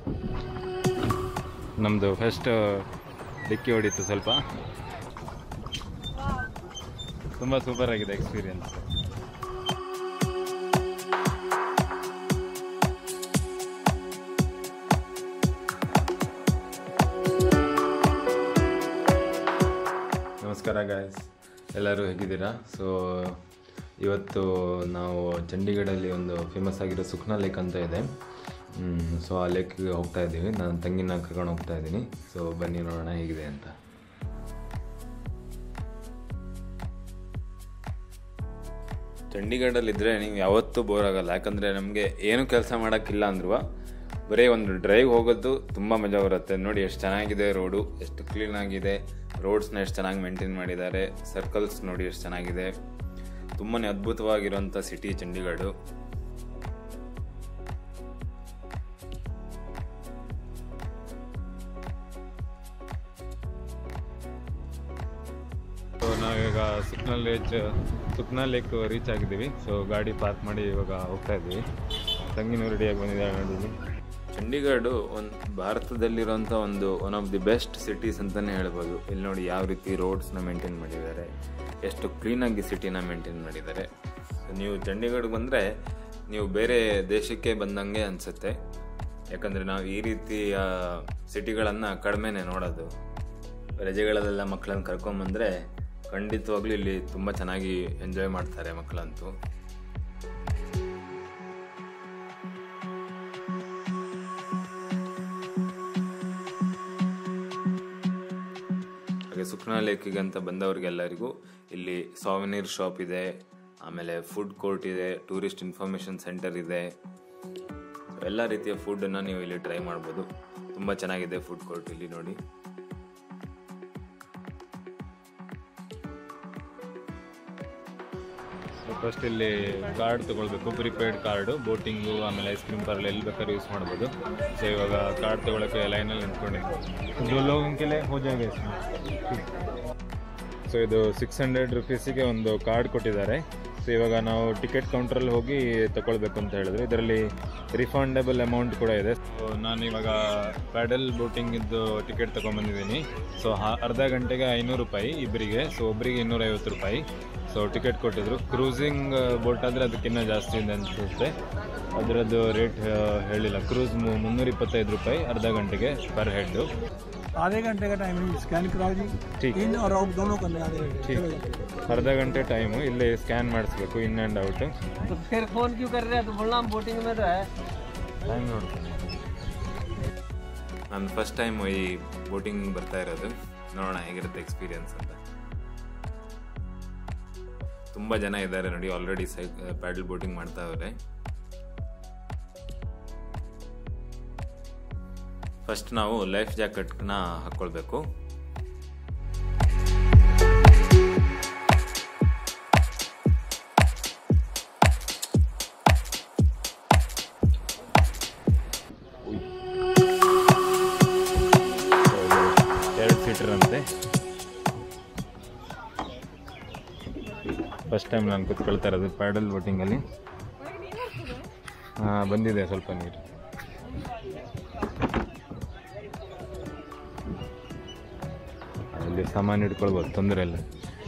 ನಮ್ಮದು ಫಸ್ಟ್ ಡಿಕ್ಕಿ ಹೊಡಿತು ಸ್ವಲ್ಪ ತುಂಬ ಸೂಪರ್ ಆಗಿದೆ ಎಕ್ಸ್ಪೀರಿಯನ್ಸ್ ನಮಸ್ಕಾರ ಗಾಯ್ಸ್ ಎಲ್ಲರೂ ಹೇಗಿದ್ದೀರಾ ಸೊ ಇವತ್ತು ನಾವು ಚಂಡೀಗಢಲ್ಲಿ ಒಂದು ಫೇಮಸ್ ಆಗಿರೋ ಸುಖ್ನಾ ಲೇಕ್ ಅಂತ ಇದೆ ಸೊ ಆ ಲೇಕ್ಗೆ ಹೋಗ್ತಾ ಇದ್ದೀವಿ ನಾನು ತಂಗಿನ ಕರ್ಕೊಂಡು ಹೋಗ್ತಾ ಇದ್ದೀನಿ ಸೊ ಬನ್ನಿ ನೋಡೋಣ ಹೇಗಿದೆ ಅಂತ ಚಂಡೀಗಢಲ್ಲಿದ್ದರೆ ನೀವು ಯಾವತ್ತೂ ಬೋರ್ ಆಗಲ್ಲ ಯಾಕಂದರೆ ನಮಗೆ ಏನು ಕೆಲಸ ಮಾಡೋಕ್ಕಿಲ್ಲ ಅಂದ್ರೂ ಬರೀ ಒಂದು ಡ್ರೈವ್ ಹೋಗೋದು ತುಂಬ ಮಜಾ ಬರುತ್ತೆ ನೋಡಿ ಎಷ್ಟು ಚೆನ್ನಾಗಿದೆ ರೋಡು ಎಷ್ಟು ಕ್ಲೀನ್ ಆಗಿದೆ ರೋಡ್ಸ್ನ ಎಷ್ಟು ಚೆನ್ನಾಗಿ ಮೇಂಟೈನ್ ಮಾಡಿದ್ದಾರೆ ಸರ್ಕಲ್ಸ್ ನೋಡಿ ಎಷ್ಟು ಚೆನ್ನಾಗಿದೆ ತುಂಬಾ ಅದ್ಭುತವಾಗಿರುವಂಥ ಸಿಟಿ ಚಂಡೀಗಢ ಸೊ ನಾವೀಗ Sukhna lake Sukhna lake reach ಆಗಿದ್ದೀವಿ ಸೊ ಗಾಡಿ ಪಾರ್ಕ್ ಮಾಡಿ ಇವಾಗ ಹೋಗ್ತಾ ಇದ್ದೀವಿ ತಂಗಿನೂ ರೆಡಿಯಾಗಿ ಬಂದಿದ್ದಾಳೆ ನೋಡಿ ಚಂಡೀಗಢ ಒಂದು ಭಾರತದಲ್ಲಿರುವಂಥ ಒಂದು one of the best cities ಅಂತಲೇ ಹೇಳ್ಬೋದು ಇಲ್ಲಿ ನೋಡಿ ಯಾವ ರೀತಿ ರೋಡ್ಸ್ನ ಮೇಂಟೈನ್ ಮಾಡಿದ್ದಾರೆ ಎಷ್ಟು ಕ್ಲೀನಾಗಿ ಸಿಟಿನ ಮೇಂಟೈನ್ ಮಾಡಿದ್ದಾರೆ So, ನೀವು ಚಂಡೀಗಢಗೆ ಬಂದರೆ ನೀವು ಬೇರೆ ದೇಶಕ್ಕೆ ಬಂದಂಗೆ ಅನಿಸುತ್ತೆ ಯಾಕಂದರೆ ನಾವು ಈ ರೀತಿಯ ಸಿಟಿಗಳನ್ನು ಕಡಿಮೆನೇ ನೋಡೋದು ರಜೆಗಳಲ್ಲೆಲ್ಲ ಮಕ್ಕಳನ್ನ ಕರ್ಕೊಂಬಂದರೆ ಖಂಡಿತವಾಗ್ಲೂ ಇಲ್ಲಿ ತುಂಬ ಚೆನ್ನಾಗಿ ಎಂಜಾಯ್ ಮಾಡ್ತಾರೆ ಮಕ್ಕಳಂತೂ ಹಾಗೆ ಸುಖ್ನಾ ಲೇಕಿಗೆ ಅಂತ ಬಂದವರಿಗೆಲ್ಲರಿಗೂ ಇಲ್ಲಿ ಸಾವನೀರ್ ಶಾಪ್ ಇದೆ ಆಮೇಲೆ ಫುಡ್ ಕೋರ್ಟ್ ಇದೆ ಟೂರಿಸ್ಟ್ ಇನ್ಫಾರ್ಮೇಷನ್ ಸೆಂಟರ್ ಇದೆ ಎಲ್ಲ ರೀತಿಯ ಫುಡ್ಡನ್ನು ನೀವು ಇಲ್ಲಿ ಟ್ರೈ ಮಾಡ್ಬೋದು ತುಂಬ ಚೆನ್ನಾಗಿದೆ ಫುಡ್ ಕೋರ್ಟ್ ಇಲ್ಲಿ ನೋಡಿ ಫಸ್ಟ್ ಇಲ್ಲಿ ಕಾರ್ಡ್ ತಗೊಳ್ಬೇಕು ಪ್ರಿಪೇಯ್ಡ್ ಕಾರ್ಡು ಬೋಟಿಂಗು ಆಮೇಲೆ ಐಸ್ ಕ್ರೀಮ್ ಪಾರ್ಲ್ ಎಲ್ಲಿ ಬೇಕಾದ್ರೂ ಯೂಸ್ ಮಾಡ್ಬೋದು ಸೊ ಇವಾಗ ಕಾರ್ಡ್ ತಗೊಳ್ಳೋಕ್ಕೆ ಲೈನಲ್ಲಿ ನಿಂತ್ಕೊಂಡಿದ್ದೀನಿ ದೋ ಲೋಗಂಗೆಲೆ ಹೋ ಜಾಗ ಸೊ ಇದು ಸಿಕ್ಸ್ ಹಂಡ್ರೆಡ್ ರುಪೀಸಿಗೆ ಒಂದು ಕಾರ್ಡ್ ಕೊಟ್ಟಿದ್ದಾರೆ ಸೊ ಇವಾಗ ನಾವು ಟಿಕೆಟ್ ಕೌಂಟ್ರಲ್ಲಿ ಹೋಗಿ ತಗೊಳ್ಬೇಕು ಅಂತ ಹೇಳಿದ್ರು ಇದರಲ್ಲಿ ರಿಫಂಡಬಲ್ ಅಮೌಂಟ್ ಕೂಡ ಇದೆ ಸೊ ನಾನು ಇವಾಗ ಪ್ಯಾಡಲ್ ಬೋಟಿಂಗಿದ್ದು ಟಿಕೆಟ್ ತೊಗೊಂಬಂದಿದ್ದೀನಿ ಸೊ ಅರ್ಧ ಗಂಟೆಗೆ ಐನೂರು ರೂಪಾಯಿ ಇಬ್ಬರಿಗೆ ಸೊ ಒಬ್ಬರಿಗೆ ಇನ್ನೂರೈವತ್ತು ರೂಪಾಯಿ ಸೊ ಟಿಕೆಟ್ ಕೊಟ್ಟಿದ್ರು ಕ್ರೂಸಿಂಗ್ ಬೋಟ್ ಆದರೆ ಅದಕ್ಕಿಂತ ಜಾಸ್ತಿ ಇದೆ ಅನಿಸುತ್ತೆ ಅದರದ್ದು ರೇಟ್ ಹೇಳಿಲ್ಲ ಕ್ರೂಸ್ ಮುನ್ನೂರ ಇಪ್ಪತ್ತೈದು ರೂಪಾಯಿ ಅರ್ಧ ಗಂಟೆಗೆ ಪರ್ ಹೆಡ್ಡು आधे घंटे का टाइम स्कैन कराओ जी ठीक। इन और आउट दोनों करने आधे घंटे ठीक। चलो जी। ಅರ್ಧ ಗಂಟೆ ಟೈಮು ಇಲ್ಲಿ ಸ್ಕ್ಯಾನ್ ಮಾಡಿಸ್ಬೇಕು ಇನ್ ಆ್ಯಂಡ್ ಔಟ್ तो फिर फोन क्यों कर रहे हैं तो बोलना हम बोटिंग में तो है ಟೈಮ್ ನೋಡ್ತೀನಿ ನಾನು ಫಸ್ಟ್ ಟೈಮ್ ಈ ಬೋಟಿಂಗ್ ಬರ್ತಾ ಇರೋದು ನೋಡೋಣ ಹೇಗಿರುತ್ತೆ ಎಕ್ಸ್ಪೀರಿಯನ್ಸ್ ಅಂತ ತುಂಬ ಜನ ಇದ್ದಾರೆ ನೋಡಿ ಆಲ್ರೆಡಿ ಸೈ ಪ್ಯಾಡಲ್ ಬೋಟಿಂಗ್ ಮಾಡ್ತಾ ಇದ್ದಾರೆ ಫಸ್ಟ್ ನಾವು ಲೈಫ್ ಜಾಕೆಟ್ನ ಹಾಕ್ಕೊಳ್ಬೇಕು ಎರಡು ಸೀಟರ್ ಅಂತೆ ಫಸ್ಟ್ ಟೈಮ್ ನಾನು ಕುತ್ಕೊಳ್ತಾ ಇರೋದು ಪ್ಯಾಡಲ್ ಬೋಟಿಂಗಲ್ಲಿ ಹಾಂ ಬಂದಿದೆ ಸ್ವಲ್ಪ ನೀರು ಅಲ್ಲಿ ಸಾಮಾನು ಇಟ್ಕೊಳ್ಬೋದು ತೊಂದರೆ ಇಲ್ಲ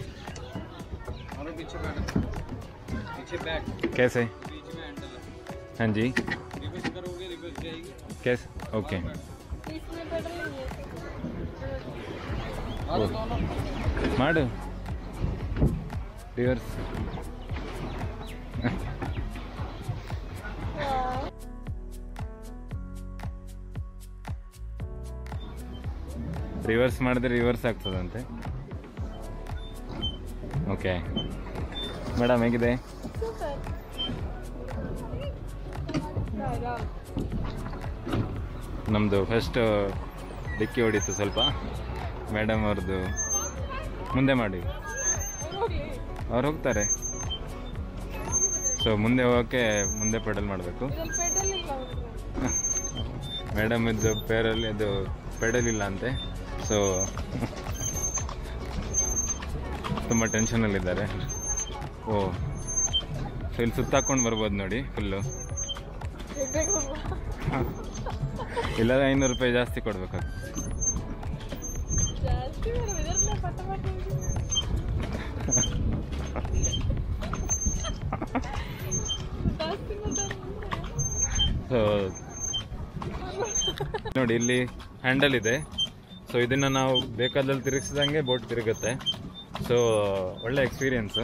कैसे हाँ जी कैसे ओके ಮಾಡು ರಿವರ್ಸ್ ರಿವರ್ಸ್ ಮಾಡಿದ್ರೆ ರಿವರ್ಸ್ ಆಗ್ತದಂತೆ ಓಕೆ ಮೇಡಮ್ ಹೇಗಿದೆ ನಮ್ಮದು ಫಸ್ಟ್ ಡಿಕ್ಕಿ ಹೊಡಿತು ಸ್ವಲ್ಪ ಮೇಡಮ್ ಅವ್ರದ್ದು ಮುಂದೆ ಮಾಡಿ ಅವ್ರು ಹೋಗ್ತಾರೆ ಸೊ ಮುಂದೆ ಹೋಗೋಕ್ಕೆ ಮುಂದೆ ಪೆಡಲ್ ಮಾಡಬೇಕು ಮೇಡಮ್ ಇದ್ದು ಪೇರಲ್ಲಿ ಅದು ಪೆಡಲ್ ಇಲ್ಲ ಅಂತೆ ಸೊ ತುಂಬ ಟೆನ್ಷನಲ್ಲಿದ್ದಾರೆ ಓ ಸೊ ಇಲ್ಲಿ ಸುತ್ತಾಕೊಂಡು ಬರ್ಬೋದು ನೋಡಿ ಫುಲ್ಲು ಇಲ್ಲ ಐನೂರು ರೂಪಾಯಿ ಜಾಸ್ತಿ ಕೊಡ್ಬೇಕಾಗ್ತದೆ ಜಾಸ್ತಿ ಮೇಡಮ್ ಇದರಲ್ಲೇ ಪಟ ಪಟ ಜಾಸ್ತಿ ಮಾತಾಡ್ತಾರೆ ಸೊ ನೋಡಿ ಇಲ್ಲಿ ಹ್ಯಾಂಡಲ್ ಇದೆ ಸೊ ಇದನ್ನು ನಾವು ಬೇಕಾದಲ್ಲಿ ತಿರುಗಿಸಿದಂಗೆ ಬೋಟ್ ತಿರುಗುತ್ತೆ ಸೊ ಒಳ್ಳೆ ಎಕ್ಸ್ಪೀರಿಯನ್ಸು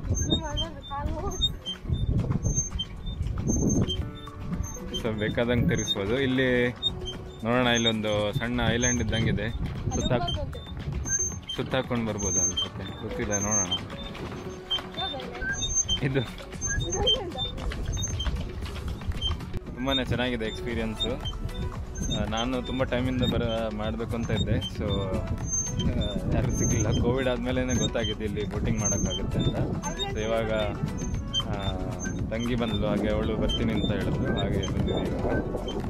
ಸೊ ಬೇಕಾದಂಗೆ ತಿರುಗಿಸ್ಬೋದು ಇಲ್ಲಿ ನೋಡೋಣ ಇಲ್ಲೊಂದು ಸಣ್ಣ ಐಲ್ಯಾಂಡ್ ಇದ್ದಂಗಿದೆ ಸುತ್ತ ಸುತ್ತಾಕೊಂಡು ಬರ್ಬೋದು ಅನ್ಸುತ್ತೆ ಗೊತ್ತಿಲ್ಲ ನೋಡೋಣ ಇದು ತುಂಬಾ ಚೆನ್ನಾಗಿದೆ ಎಕ್ಸ್ಪೀರಿಯನ್ಸು ನಾನು ತುಂಬ ಟೈಮಿಂದ ಬರ ಮಾಡಬೇಕು ಅಂತ ಇದ್ದೆ ಸೊ ಯಾರು ಸಿಗಲಿಲ್ಲ ಕೋವಿಡ್ ಆದಮೇಲೆ ಗೊತ್ತಾಗಿದೆ ಇಲ್ಲಿ ಬೋಟಿಂಗ್ ಮಾಡೋಕ್ಕಾಗುತ್ತೆ ಅಂತ ಸೊ ಇವಾಗ ಆ, ತಂಗಿ ಬಂದಳು ಹಾಗೆ ಅವಳು ಬರ್ತೀನಿ ಅಂತ ಹೇಳಿದ್ರು ಹಾಗೆ ಬಂದಿದ್ದೀವಿ ಇವಾಗ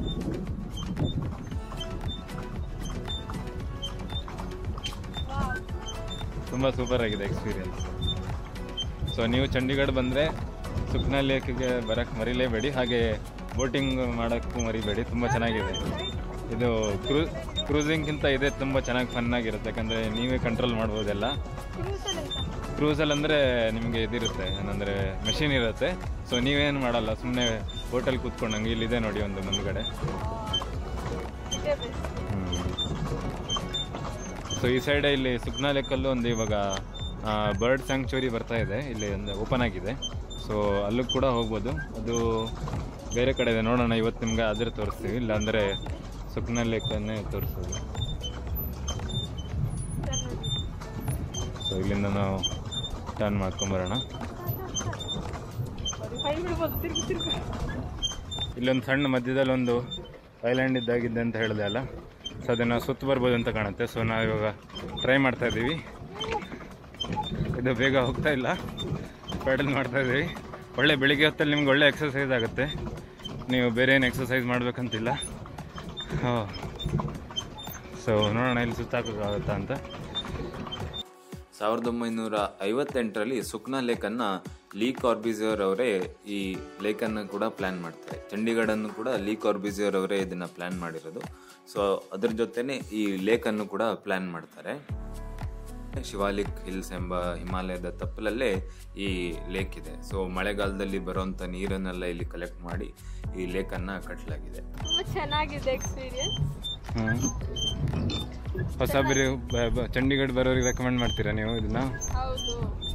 ತುಂಬ ಸೂಪರ್ ಆಗಿದೆ ಎಕ್ಸ್ಪೀರಿಯನ್ಸ್ ಸೊ ನೀವು ಚಂಡೀಗಢ ಬಂದರೆ ಸುಕ್ನಾ ಲೇಕ್ಗೆ ಬರೋಕ್ಕೆ ಮರಿಲೇಬೇಡಿ ಹಾಗೆ ಬೋಟಿಂಗ್ ಮಾಡೋಕ್ಕೂ ಮರಿಬೇಡಿ ತುಂಬ ಚೆನ್ನಾಗಿದೆ ಇದು ಕ್ರೂ ಕ್ರೂಸಿಂಗ್ಗಿಂತ ಇದೆ ತುಂಬ ಚೆನ್ನಾಗಿ ಫನ್ ಆಗಿರುತ್ತೆ ಯಾಕಂದರೆ ನೀವೇ ಕಂಟ್ರೋಲ್ ಮಾಡ್ಬೋದೆಲ್ಲ ಕ್ರೂಸಲ್ಲಿ ಅಂದರೆ ನಿಮಗೆ ಇದಿರುತ್ತೆ ಏನಂದರೆ ಮೆಷಿನ್ ಇರುತ್ತೆ ಸೊ ನೀವೇನು ಮಾಡಲ್ಲ ಸುಮ್ಮನೆ ಬೋಟಲ್ಲಿ ಕೂತ್ಕೊಂಡಂಗೆ ಇಲ್ಲಿದೆ ನೋಡಿ ಒಂದು ಮುಂದ್ಗಡೆ ಸೊ ಈ ಸೈಡ್ ಇಲ್ಲಿ ಸುಗ್ನಾ ಲೆಕ್ಕಲ್ಲೂ ಒಂದು ಇವಾಗ ಬರ್ಡ್ ಸ್ಯಾಂಕ್ಚುರಿ ಬರ್ತಾ ಇದೆ ಇಲ್ಲಿ ಒಂದು ಓಪನ್ ಆಗಿದೆ ಸೊ ಅಲ್ಲೂ ಕೂಡ ಹೋಗ್ಬೋದು ಅದು ಬೇರೆ ಕಡೆ ಇದೆ ನೋಡೋಣ ಇವತ್ತು ನಿಮ್ಗೆ ಅದ್ರ ತೋರಿಸ್ತೀವಿ ಇಲ್ಲಾಂದರೆ ಸುಗ್ನಾ ಲೇಕನ್ನೇ ತೋರಿಸೋದು ಸೊ ಇಲ್ಲಿಂದ ನಾವು ಟರ್ನ್ ಮಾಡ್ಕೊಂಬರೋಣ ಕೈ ಬಿಡ್ಬೋದು ತಿರ್ಗಿ ತಿರ್ಗಿ ಇಲ್ಲೊಂದು ಸಣ್ಣ ಮಧ್ಯದಲ್ಲಿ ಒಂದು ಐಲ್ಯಾಂಡ್ ಇದ್ದಾಗಿದೆ ಅಂತ ಹೇಳಿದೆ ಅಲ್ಲ ಸೊ ಅದನ್ನು ಸುತ್ತ ಬರ್ಬೋದು ಅಂತ ಕಾಣುತ್ತೆ ಸೊ ನಾವು ಇವಾಗ ಟ್ರೈ ಮಾಡ್ತಾ ಇದ್ದೀವಿ ಇದು ಬೇಗ ಹೋಗ್ತಾ ಇಲ್ಲ ಪ್ಯಾಡಲ್ ಮಾಡ್ತಾ ಇದ್ದೀವಿ ಒಳ್ಳೆ ಬೆಳಿಗ್ಗೆ ಹೊತ್ತಲ್ಲಿ ನಿಮ್ಗೆ ಒಳ್ಳೆ ಎಕ್ಸಸೈಸ್ ಆಗುತ್ತೆ ನೀವು ಬೇರೆ ಏನು ಎಕ್ಸಸೈಸ್ ಮಾಡಬೇಕಂತಿಲ್ಲ ಸೊ ನೋಡೋಣ ಇಲ್ಲಿ ಸುತ್ತಾಕೋಕ್ಕಾಗುತ್ತಾ ಅಂತ ಸಾವಿರದ ಒಂಬೈನೂರ ಐವತ್ತೆಂಟರಲ್ಲಿ ಸುಕ್ನಾ ಲೇಕನ್ನು ಲೀ ಕಾರ್ಬಿಸಿಯರ್ ಅವರೇ ಈ ಲೇಕನ್ನು ಕೂಡ ಪ್ಲ್ಯಾನ್ ಮಾಡ್ತಾರೆ ಚಂಡೀಗಢನ್ನು ಕೂಡ ಲೀ ಕಾರ್ಬಿಸಿಯರ್ ಅವರೇ ಇದನ್ನು ಪ್ಲ್ಯಾನ್ ಮಾಡಿರೋದು ಸೊ ಅದ್ರ ಜೊತೆನೆ ಈ ಲೇಕನ್ನು ಕೂಡ ಪ್ಲ್ಯಾನ್ ಮಾಡ್ತಾರೆ ಶಿವಾಲಿಕ್ ಹಿಲ್ಸ್ ಎಂಬ ಹಿಮಾಲಯದ ತಪ್ಪಲಲ್ಲೇ ಈ ಲೇಕ್ ಇದೆ ಸೊ ಮಳೆಗಾಲದಲ್ಲಿ ಬರುವಂಥ ನೀರನ್ನೆಲ್ಲ ಇಲ್ಲಿ ಕಲೆಕ್ಟ್ ಮಾಡಿ ಈ ಲೇಕನ್ನು ಕಟ್ಟಲಾಗಿದೆ ತುಂಬ ಚೆನ್ನಾಗಿದೆ ಎಕ್ಸ್ಪೀರಿಯನ್ಸ್ ಹ್ಞೂ ಹೊಸ ಬೇರೆ ಬ- ಬ- ಚಂಡೀಗಢ ಬರೋರಿಗೆ ರೆಕಮೆಂಡ್ ಮಾಡ್ತೀರಾ ನೀವು ಇದನ್ನ ಹೌದು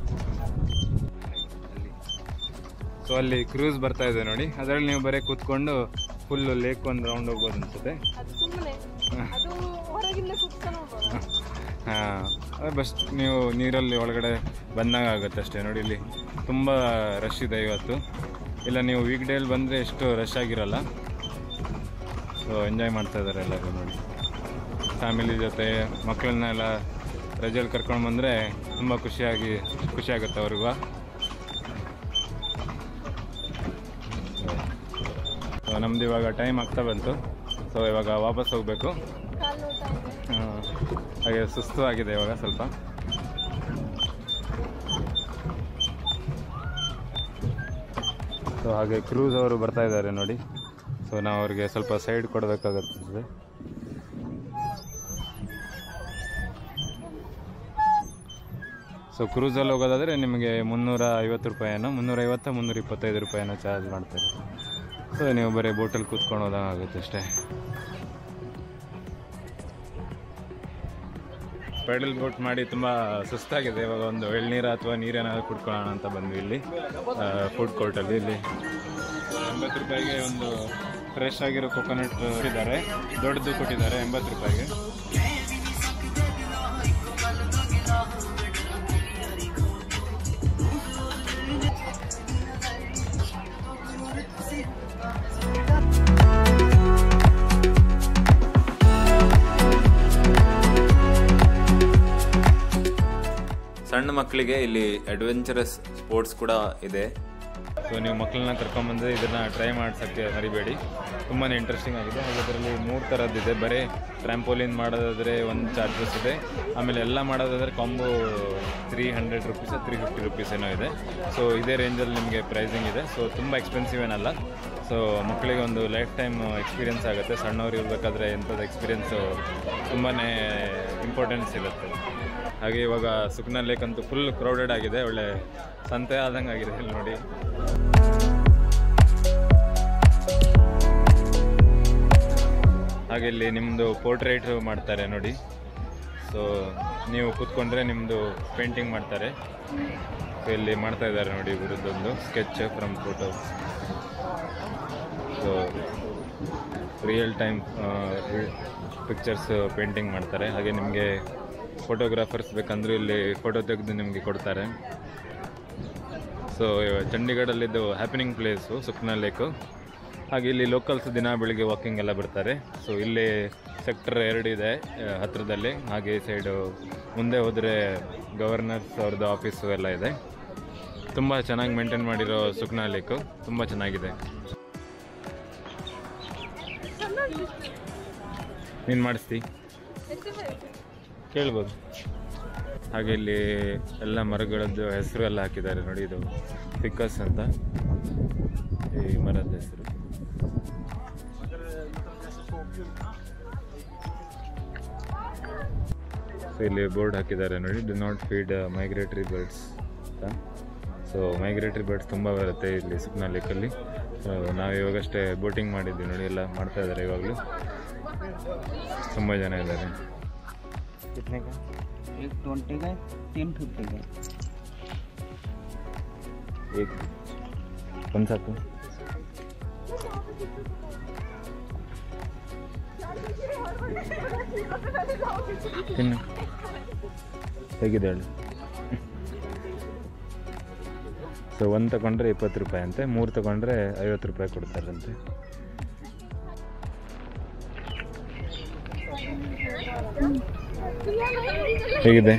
ಸೊ ಅಲ್ಲಿ ಕ್ರೂಸ್ ಬರ್ತಾ ಇದೆ ನೋಡಿ ಅದರಲ್ಲಿ ನೀವು ಬರೀ ಕೂತ್ಕೊಂಡು ಫುಲ್ ಲೇಕ್ ಒಂದು ರೌಂಡ್ ಹೋಗ್ಬೋದು ಅನ್ಸುತ್ತೆ ಅದು ಸುಮ್ಮನೆ ಅದು ಹೊರಗಿಂದ ಕುತ್ಕೊಂಡು ಹೋಗ್ಬೋದು ಹಾಂ ಬಸ್ ನೀವು ನೀರಲ್ಲಿ ಒಳಗಡೆ ಬಂದಾಗ ಆಗುತ್ತೆ ಅಷ್ಟೇ ನೋಡಿ ಇಲ್ಲಿ ತುಂಬ ರಶ್ ಇದೆ ಇವತ್ತು ಇಲ್ಲ ನೀವು ವೀಕ್ ಡೇಲಿ ಬಂದರೆ ಎಷ್ಟು ರಶ್ ಆಗಿರಲ್ಲ ಸೊ ಎಂಜಾಯ್ ಮಾಡ್ತಾ ಇದ್ದಾರೆ ಎಲ್ಲರೂ ನೋಡಿ ಫ್ಯಾಮಿಲಿ ಜೊತೆ ಮಕ್ಕಳನ್ನೆಲ್ಲ ರಜೆಯಲ್ಲಿ ಕರ್ಕೊಂಡು ಬಂದರೆ ತುಂಬ ಖುಷಿಯಾಗಿ ಖುಷಿ ಆಗುತ್ತೆ ಅವ್ರಿಗೂ ಸೊ ನಮ್ದು ಇವಾಗ ಟೈಮ್ ಆಗ್ತಾ ಬಂತು ಸೊ ಇವಾಗ ವಾಪಸ್ ಹೋಗಬೇಕು ಕಾಲು ನೋಡ್ತಾ ಇದೆ ಹಾಗೆ ಸುಸ್ತು ಆಗಿದೆ ಇವಾಗ ಸ್ವಲ್ಪ ಸೊ ಹಾಗೆ ಕ್ರೂಸ್ ಅವರು ಬರ್ತಾ ಇದ್ದಾರೆ ನೋಡಿ ಸೊ ನಾವು ಅವ್ರಿಗೆ ಸ್ವಲ್ಪ ಸೈಡ್ ಕೊಡಬೇಕಾಗುತ್ತದೆ ಸೊ ಕ್ರೂಸಲ್ಲಿ ಹೋಗೋದಾದರೆ ನಿಮಗೆ ಮುನ್ನೂರ ಐವತ್ತು ರೂಪಾಯಿನೋ ಮುನ್ನೂರ ಐವತ್ತು ಮುನ್ನೂರ ಇಪ್ಪತ್ತೈದು ರೂಪಾಯಿನೋ ಚಾರ್ಜ್ ಮಾಡ್ತಾರೆ ಸೊ ನೀವು ಬರೀ ಬೋಟಲ್ಲಿ ಕೂತ್ಕೊಂಡು ಹೋದಂಗೆ ಆಗುತ್ತೆ ಅಷ್ಟೇ ಪೆಡಲ್ ಬೋಟ್ ಮಾಡಿ ತುಂಬ ಸುಸ್ತಾಗಿದೆ ಇವಾಗ ಒಂದು ಎಳ್ನೀರು ಅಥವಾ ನೀರೇನಾದ್ರು ಕುಡ್ಕೊಳ್ಳೋಣ ಅಂತ ಬಂದ್ವಿ ಇಲ್ಲಿ ಫುಡ್ ಕೋರ್ಟಲ್ಲಿ ಇಲ್ಲಿ ಎಂಬತ್ತು ರೂಪಾಯಿಗೆ ಒಂದು ಫ್ರೆಶ್ ಆಗಿರೋ ಕೊಕೊನಟ್ ಕೊಟ್ಟಿದ್ದಾರೆ ದೊಡ್ಡದು ಕೊಟ್ಟಿದ್ದಾರೆ ಎಂಬತ್ತು ರೂಪಾಯಿಗೆ ಸಣ್ಣ ಮಕ್ಕಳಿಗೆ ಇಲ್ಲಿ ಅಡ್ವೆಂಚರಸ್ ಸ್ಪೋರ್ಟ್ಸ್ ಕೂಡ ಇದೆ ಸೊ ನೀವು ಮಕ್ಕಳನ್ನ ಕರ್ಕೊಂಬಂದರೆ ಇದನ್ನು ಟ್ರೈ ಮಾಡ್ಸೋಕ್ಕೆ ಮರಿಬೇಡಿ ತುಂಬಾ ಇಂಟ್ರೆಸ್ಟಿಂಗ್ ಆಗಿದೆ ಹಾಗೆ ಇದರಲ್ಲಿ ಮೂರು ಥರದ್ದಿದೆ ಬರೀ ಟ್ರ್ಯಾಂಪೋಲಿನ್ ಮಾಡೋದಾದರೆ ಒಂದು ಚಾರ್ಜಸ್ ಇದೆ ಆಮೇಲೆ ಎಲ್ಲ ಮಾಡೋದಾದರೆ combo three hundred rupees three fifty rupees ಏನೋ ಇದೆ ಸೊ ಇದೇ ರೇಂಜಲ್ಲಿ ನಿಮಗೆ ಪ್ರೈಸಿಂಗ್ ಇದೆ ಸೊ ತುಂಬ ಎಕ್ಸ್ಪೆನ್ಸಿವ್ ಏನಲ್ಲ ಸೊ ಮಕ್ಕಳಿಗೆ ಒಂದು ಲೈಫ್ ಟೈಮ್ ಎಕ್ಸ್ಪೀರಿಯನ್ಸ್ ಆಗುತ್ತೆ ಸಣ್ಣವ್ರು ಇರಬೇಕಾದ್ರೆ ಎಂಥದ್ದು ಎಕ್ಸ್ಪೀರಿಯನ್ಸು ತುಂಬಾ ಇಂಪಾರ್ಟೆನ್ಸ್ ಇರುತ್ತೆ ಹಾಗೆ ಇವಾಗ ಸುಕ್ನ ಲೇಕ್ ಅಂತೂ ಫುಲ್ ಕ್ರೌಡೆಡ್ ಆಗಿದೆ ಒಳ್ಳೆ ಸಂತೆ ಆದಂಗೆ ಆಗಿದೆ ಇಲ್ಲಿ ನೋಡಿ ಹಾಗೆ ಇಲ್ಲಿ ನಿಮ್ಮದು ಪೋರ್ಟ್ರೇಟ್ ಮಾಡ್ತಾರೆ ನೋಡಿ ಸೊ ನೀವು ಕೂತ್ಕೊಂಡ್ರೆ ನಿಮ್ಮದು ಪೇಂಟಿಂಗ್ ಮಾಡ್ತಾರೆ ಸೊ ಇಲ್ಲಿ ಮಾಡ್ತಾ ಇದ್ದಾರೆ ನೋಡಿ ಇವ್ರದ್ದೊಂದು sketch from photo so real time pictures painting ಮಾಡ್ತಾರೆ ಹಾಗೆ ನಿಮಗೆ ಫೋಟೋಗ್ರಾಫರ್ಸ್ ಬೇಕಂದ್ರೆ ಇಲ್ಲಿ ಫೋಟೋ ತೆಗೆದು ನಿಮಗೆ ಕೊಡ್ತಾರೆ ಸೊ ಚಂಡೀಗಢಲ್ಲಿದ್ದು ಹ್ಯಾಪನಿಂಗ್ ಪ್ಲೇಸು ಸುಕ್ನಾ ಲೇಕು ಹಾಗೆ ಇಲ್ಲಿ ಲೋಕಲ್ಸ್ ದಿನ ಬೆಳಿಗ್ಗೆ ವಾಕಿಂಗ್ ಎಲ್ಲ ಬರ್ತಾರೆ ಸೊ ಇಲ್ಲಿ ಸೆಕ್ಟರ್ ಎರಡು ಇದೆ ಆ, ಹತ್ರದಲ್ಲಿ ಹಾಗೆ ಈ ಸೈಡು ಮುಂದೆ ಹೋದರೆ ಗವರ್ನರ್ಸ್ ಅವ್ರದ್ದು ಆಫೀಸು ಎಲ್ಲ ಇದೆ ತುಂಬ ಚೆನ್ನಾಗಿ ಮೇಂಟೈನ್ ಮಾಡಿರೋ ಸುಕ್ನಾ ಲೇಕು ತುಂಬ ಚೆನ್ನಾಗಿದೆ ನೀನು ಮಾಡಿಸ್ತಿ ಎಷ್ಟು ಬೇಕು? ಕೇಳ್ಬೋದು ಹಾಗೆ ಇಲ್ಲಿ ಎಲ್ಲ ಮರಗಳದ್ದು ಹೆಸರು ಎಲ್ಲ ಹಾಕಿದ್ದಾರೆ ನೋಡಿ ಇದು ಫಿಕಸ್ ಅಂತ ಈ ಮರದ ಹೆಸರು ಸೊ ಇಲ್ಲಿ ಬೋರ್ಡ್ ಹಾಕಿದ್ದಾರೆ ನೋಡಿ do not feed migratory birds ಅಂತ ಸೊ ಮೈಗ್ರೇಟರಿ ಬರ್ಡ್ಸ್ ತುಂಬ ಬರುತ್ತೆ ಇಲ್ಲಿ ಸುಕ್ನಾ ಲೇಕಲ್ಲಿ ಸೊ ನಾವು ಇವಾಗಷ್ಟೇ ಬೋಟಿಂಗ್ ಮಾಡಿದ್ವಿ ನೋಡಿ ಎಲ್ಲ ಮಾಡ್ತಾ ಇದ್ದಾರೆ ಇವಾಗಲೂ ತುಂಬ ಜನ ಇದ್ದಾರೆ एक ट्वेंटी का तीन फिफ्टी का एक कौन सा तू ತಿನ್ನು ಹೇಗಿದೆ ಹೇಳು ಸೊ ಒಂದು ತಗೊಂಡ್ರೆ ಇಪ್ಪತ್ತು ರೂಪಾಯಿ ಅಂತೆ ಮೂರು ತಗೊಂಡ್ರೆ ಐವತ್ತು ರೂಪಾಯಿ ಕೊಡ್ತಾರಂತೆ ಹೇಗಿದೆ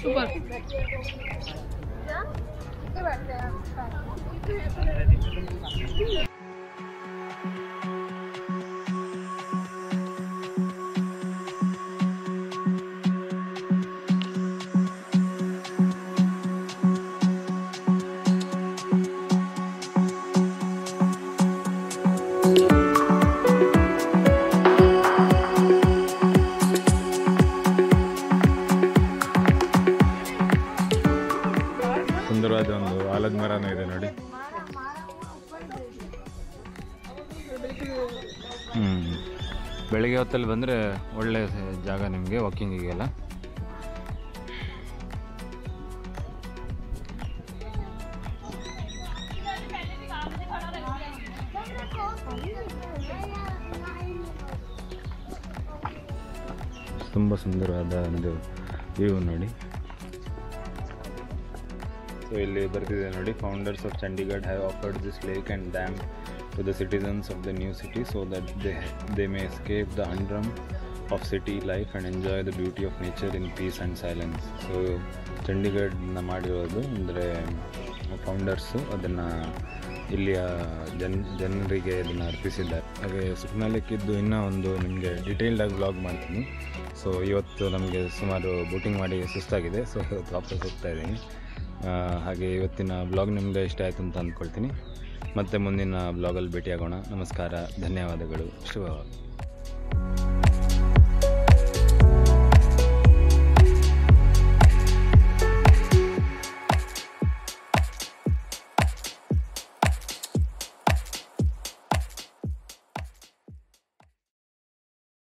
ಸುಂದರವಾದ ಒಂದು ಆಲದ ಮರನೂ ಇದೆ ನೋಡಿ ಹ್ಞೂ ಬೆಳಿಗ್ಗೆ ಹೊತ್ತಲ್ಲಿ ಬಂದರೆ ಒಳ್ಳೆ ಜಾಗ ನಿಮಗೆ ವಾಕಿಂಗಿಗೆಲ್ಲ ತುಂಬ ಸುಂದರವಾದ ಒಂದು ವ್ಯೂ ನೋಡಿ ಸೊ ಇಲ್ಲಿ ಬರ್ತಿದೆ ನೋಡಿ founders of Chandigarh have offered this lake and dam to the citizens of the new city so that they they may escape the humdrum of city life and enjoy the beauty of nature in peace and silence so ಚಂಡೀಗಢನ ಮಾಡಿರೋದು ಅಂದರೆ ಫೌಂಡರ್ಸು ಅದನ್ನು ಇಲ್ಲಿಯ ಜನ್ ಜನರಿಗೆ ಇದನ್ನು ಅರ್ಪಿಸಿದ್ದಾರೆ ಹಾಗೆ ಸುಕ್ನಾಲಿಕ್ಕಿದ್ದು ಇನ್ನೂ ಒಂದು ನಿಮಗೆ ಡಿಟೇಲ್ಡಾಗಿ ವ್ಲಾಗ್ ಮಾಡ್ತೀನಿ ಸೊ ಇವತ್ತು ನಮಗೆ ಸುಮಾರು ಬೋಟಿಂಗ್ ಮಾಡಿ ಸುಸ್ತಾಗಿದೆ ಸೊ ಇವತ್ತು ವಾಪಸ್ ಹೋಗ್ತಾ ಇದ್ದೀನಿ ಆ, ಹಾಗೆ ಇವತ್ತಿನ ಬ್ಲಾಗ್ ನಿಮಗೆ ಇಷ್ಟ ಆಯಿತು ಅಂತ ಅಂದ್ಕೊಳ್ತೀನಿ ಮತ್ತೆ ಮುಂದಿನ ಬ್ಲಾಗಲ್ಲಿ ಭೇಟಿಯಾಗೋಣ ನಮಸ್ಕಾರ ಧನ್ಯವಾದಗಳು ಶುಭವಾಗಲಿ